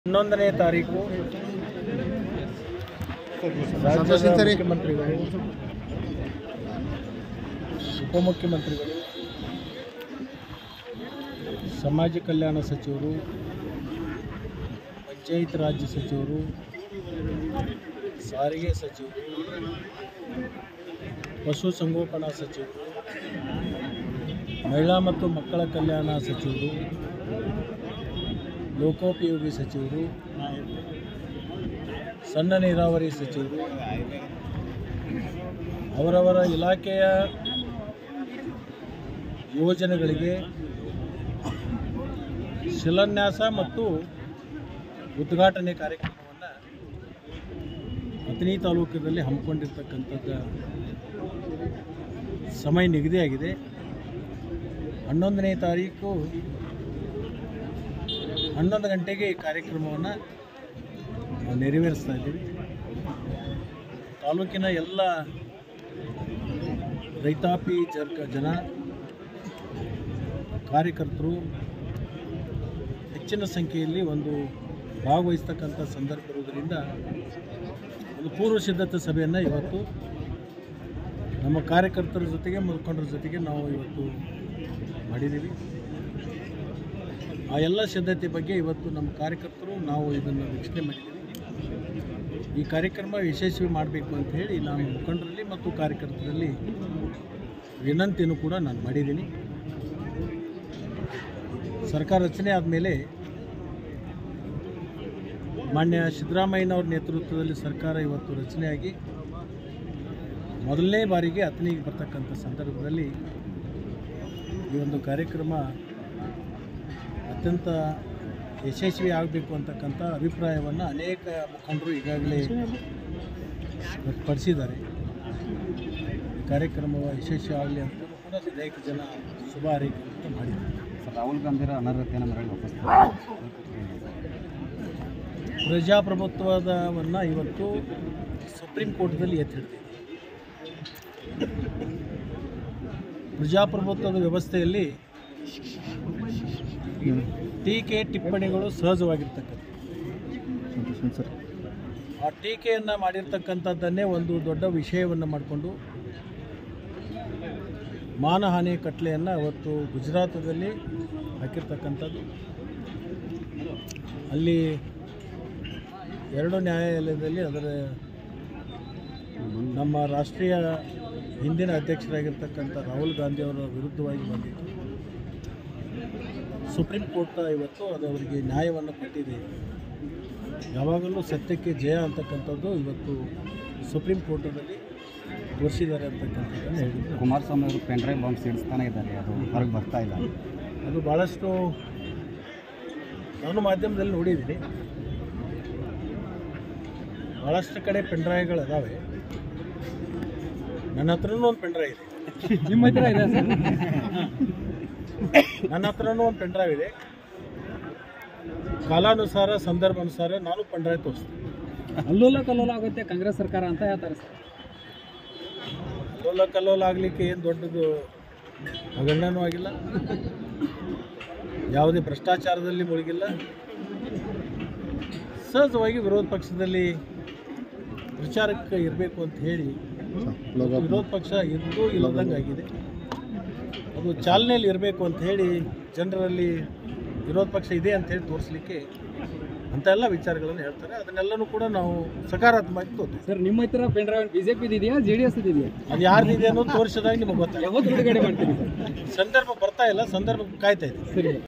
ಹನ್ನೊಂದನೇ ತಾರೀಕು ರಾಜ್ಯದ ಮುಖ್ಯಮಂತ್ರಿಗಳು ಉಪಮುಖ್ಯಮಂತ್ರಿಗಳು ಸಮಾಜ ಕಲ್ಯಾಣ ಸಚಿವರು ಪಂಚಾಯತ್ ರಾಜ್ ಸಚಿವರು ಸಾರಿಗೆ ಸಚಿವರು ಪಶುಸಂಗೋಪನಾ ಸಚಿವರು ಮಹಿಳಾ ಮತ್ತು ಮಕ್ಕಳ ಕಲ್ಯಾಣ ಸಚಿವರು ಲೋಕೋಪಯೋಗಿ ಸಚಿವರು ಸಣ್ಣ ನೀರಾವರಿ ಸಚಿವರು ಅವರವರ ಇಲಾಖೆಯ ಯೋಜನೆಗಳಿಗೆ ಶಿಲಾನ್ಯಾಸ ಮತ್ತು ಉದ್ಘಾಟನೆ ಕಾರ್ಯಕ್ರಮವನ್ನು ಅಥಣಿ ತಾಲೂಕಿನಲ್ಲಿ ಹಮ್ಮಿಕೊಂಡಿರ್ತಕ್ಕಂಥದ್ದು ಸಮಯ ನಿಗದಿಯಾಗಿದೆ ಹನ್ನೊಂದನೇ ತಾರೀಕು ಹನ್ನೊಂದು ಗಂಟೆಗೆ ಈ ಕಾರ್ಯಕ್ರಮವನ್ನು ನಾವು ನೆರವೇರಿಸ್ತಾ ಇದ್ದೀವಿ ತಾಲೂಕಿನ ಎಲ್ಲ ರೈತಾಪಿ ಜರ್ಕ ಜನ ಕಾರ್ಯಕರ್ತರು ಹೆಚ್ಚಿನ ಸಂಖ್ಯೆಯಲ್ಲಿ ಒಂದು ಭಾಗವಹಿಸ್ತಕ್ಕಂಥ ಸಂದರ್ಭ ಇರುವುದರಿಂದ ಒಂದು ಪೂರ್ವ ಸಿದ್ಧತಾ ಸಭೆಯನ್ನು ಇವತ್ತು ನಮ್ಮ ಕಾರ್ಯಕರ್ತರ ಜೊತೆಗೆ ಮುಖಂಡರ ಜೊತೆಗೆ ನಾವು ಇವತ್ತು ಮಾಡಿದ್ದೀವಿ ಆ ಎಲ್ಲ ಸಿದ್ಧತೆ ಬಗ್ಗೆ ಇವತ್ತು ನಮ್ಮ ಕಾರ್ಯಕರ್ತರು ನಾವು ಇದನ್ನು ವೀಕ್ಷಣೆ ಮಾಡಿದ್ದೀವಿ ಈ ಕಾರ್ಯಕ್ರಮ ಯಶಸ್ವಿ ಮಾಡಬೇಕು ಅಂತ ಹೇಳಿ ನಾನು ಮುಖಂಡರಲ್ಲಿ ಮತ್ತು ಕಾರ್ಯಕರ್ತರಲ್ಲಿ ವಿನಂತಿಯನ್ನು ಕೂಡ ನಾನು ಮಾಡಿದ್ದೀನಿ ಸರ್ಕಾರ ರಚನೆ ಆದಮೇಲೆ ಮಾನ್ಯ ಸಿದ್ದರಾಮಯ್ಯನವ್ರ ನೇತೃತ್ವದಲ್ಲಿ ಸರ್ಕಾರ ಇವತ್ತು ರಚನೆಯಾಗಿ ಮೊದಲನೇ ಬಾರಿಗೆ ಅಥಣಿಗೆ ಬರ್ತಕ್ಕಂಥ ಸಂದರ್ಭದಲ್ಲಿ ಈ ಒಂದು ಕಾರ್ಯಕ್ರಮ ಅತ್ಯಂತ ಯಶಸ್ವಿ ಆಗಬೇಕು ಅಂತಕ್ಕಂಥ ಅಭಿಪ್ರಾಯವನ್ನು ಅನೇಕ ಮುಖಂಡರು ಈಗಾಗಲೇ ವ್ಯಕ್ತಪಡಿಸಿದ್ದಾರೆ ಈ ಕಾರ್ಯಕ್ರಮವ ಯಶಸ್ವಿ ಆಗಲಿ ಅಂತ ಕೂಡ ಅನೇಕ ಜನ ಶುಭ ಹಾರೈಕೆ ಅಂತ ಮಾಡಿದ್ದಾರೆ ಸರ್ ರಾಹುಲ್ ಗಾಂಧಿರ ಅನರ್ಹತೆಯನ್ನು ಮರಳಿ ವಾಪಸ್ ಪ್ರಜಾಪ್ರಭುತ್ವದವನ್ನು ಇವತ್ತು ಸುಪ್ರೀಂ ಕೋರ್ಟ್ದಲ್ಲಿ ಎತ್ತಿ ಹಿಡಿದಿದೆ ಪ್ರಜಾಪ್ರಭುತ್ವದ ವ್ಯವಸ್ಥೆಯಲ್ಲಿ ಟೀಕೆ ಟಿಪ್ಪಣಿಗಳು ಸಹಜವಾಗಿರ್ತಕ್ಕಂಥ ಸರ್ ಆ ಟೀಕೆಯನ್ನು ಮಾಡಿರ್ತಕ್ಕಂಥದ್ದನ್ನೇ ಒಂದು ದೊಡ್ಡ ವಿಷಯವನ್ನು ಮಾಡಿಕೊಂಡು ಮಾನಹಾನಿ ಕಟ್ಲೆಯನ್ನು ಅವತ್ತು ಗುಜರಾತದಲ್ಲಿ ಹಾಕಿರ್ತಕ್ಕಂಥದ್ದು ಅಲ್ಲಿ ಎರಡು ನ್ಯಾಯಾಲಯದಲ್ಲಿ ಅದರ ನಮ್ಮ ರಾಷ್ಟ್ರೀಯ ಹಿಂದಿನ ಅಧ್ಯಕ್ಷರಾಗಿರ್ತಕ್ಕಂಥ ರಾಹುಲ್ ಗಾಂಧಿ ಅವರ ವಿರುದ್ಧವಾಗಿ ಬಂದಿತ್ತು ಸುಪ್ರೀಂ ಕೋರ್ಟ್ ಇವತ್ತು ಅದು ಅವರಿಗೆ ನ್ಯಾಯವನ್ನು ಕೊಟ್ಟಿದೆ ಯಾವಾಗಲೂ ಸತ್ಯಕ್ಕೆ ಜಯ ಅಂತಕ್ಕಂಥದ್ದು ಇವತ್ತು ಸುಪ್ರೀಂ ಕೋರ್ಟಲ್ಲಿ ತೋರಿಸಿದ್ದಾರೆ ಅಂತಕ್ಕಂಥದ್ದನ್ನು ಹೇಳಿದ್ರು ಕುಮಾರಸ್ವಾಮಿ ಅವರು ಪೆನ್ಡ್ರೈವ್ ಬಾಂಬ್ ಸಿಡಿಸ್ತಾನೆ ಇದ್ದಾರೆ ಅದು ಹೊರಗೆ ಬರ್ತಾ ಇಲ್ಲ ಅದು ಭಾಳಷ್ಟು ನಾನು ಮಾಧ್ಯಮದಲ್ಲಿ ನೋಡಿದ್ದೀನಿ ಭಾಳಷ್ಟು ಕಡೆ ಪೆನ್ಡ್ರೈವ್ಗಳು ಅದಾವೆ ನನ್ನ ಹತ್ರನೂ ಒಂದು ಪೆನ್ಡ್ರೈವ್ ಇದೆ ನಿಮ್ಮ ಹತ್ರ ಇದೆ ನನ್ನ ಹತ್ರನೂ ಒಂದು ಪೆನ್ಡ್ರೈವ್ ಇದೆ ಕಾಲಾನುಸಾರ ಸಂದರ್ಭಾನುಸಾರ ನಾನು ಪೆನ್ಡ್ರೈವ್ ತೋರಿಸ್ತೀನಿ ಅಲ್ಲೋಲ ಕಲ್ಲೋಲ ಆಗುತ್ತೆ ಕಾಂಗ್ರೆಸ್ ಸರ್ಕಾರ ಅಂತ ಹೇಳ್ತಾರೆ ಸರ್ ಕಲ್ಲೋಲ ಕಲ್ಲೋಲ ಆಗಲಿಕ್ಕೆ ಏನು ದೊಡ್ಡದು ಹಗರಣನೂ ಆಗಿಲ್ಲ ಯಾವುದೇ ಭ್ರಷ್ಟಾಚಾರದಲ್ಲಿ ಮುಳುಗಿಲ್ಲ ಸಹಜವಾಗಿ ವಿರೋಧ ಪಕ್ಷದಲ್ಲಿ ಪ್ರಚಾರಕ್ಕೆ ಇರಬೇಕು ಅಂತ ಹೇಳಿ ವಿರೋಧ ಪಕ್ಷ ಇದ್ದು ಇಲ್ಲದಂಗೆ ಆಗಿದೆ ಅದು ಚಾಲನೆಯಲ್ಲಿ ಇರಬೇಕು ಅಂತ ಹೇಳಿ ಜನರಲ್ಲಿ ವಿರೋಧ ಪಕ್ಷ ಇದೆ ಅಂತ ಹೇಳಿ ತೋರಿಸ್ಲಿಕ್ಕೆ ಅಂತ ಎಲ್ಲ ವಿಚಾರಗಳನ್ನು ಹೇಳ್ತಾರೆ ಅದನ್ನೆಲ್ಲನೂ ಕೂಡ ನಾವು ಸಕಾರಾತ್ಮಕವಾಗಿ ತೋರ್ತೀವಿ ಸರ್ ನಿಮ್ಮ ಹತ್ರ ಪೆನ್ಡ್ರೈವ್ ಬಿಜೆಪಿ ಇದೆಯಾ ಜೆ ಡಿ ಎಸ್ ಇದೆಯಾ ಅದು ಯಾರ್ದಿದೆ ಅನ್ನೋದು ತೋರಿಸಿದಾಗ ನಿಮಗೆ ಗೊತ್ತಾಗ ಯಾವತ್ತು ಬಿಡುಗಡೆ ಮಾಡ್ತೀರಿ ಸರ್ ಸಂದರ್ಭ ಬರ್ತಾ ಇಲ್ಲ ಸಂದರ್ಭ ಕಾಯ್ತಾ ಇದೆ ಸರಿ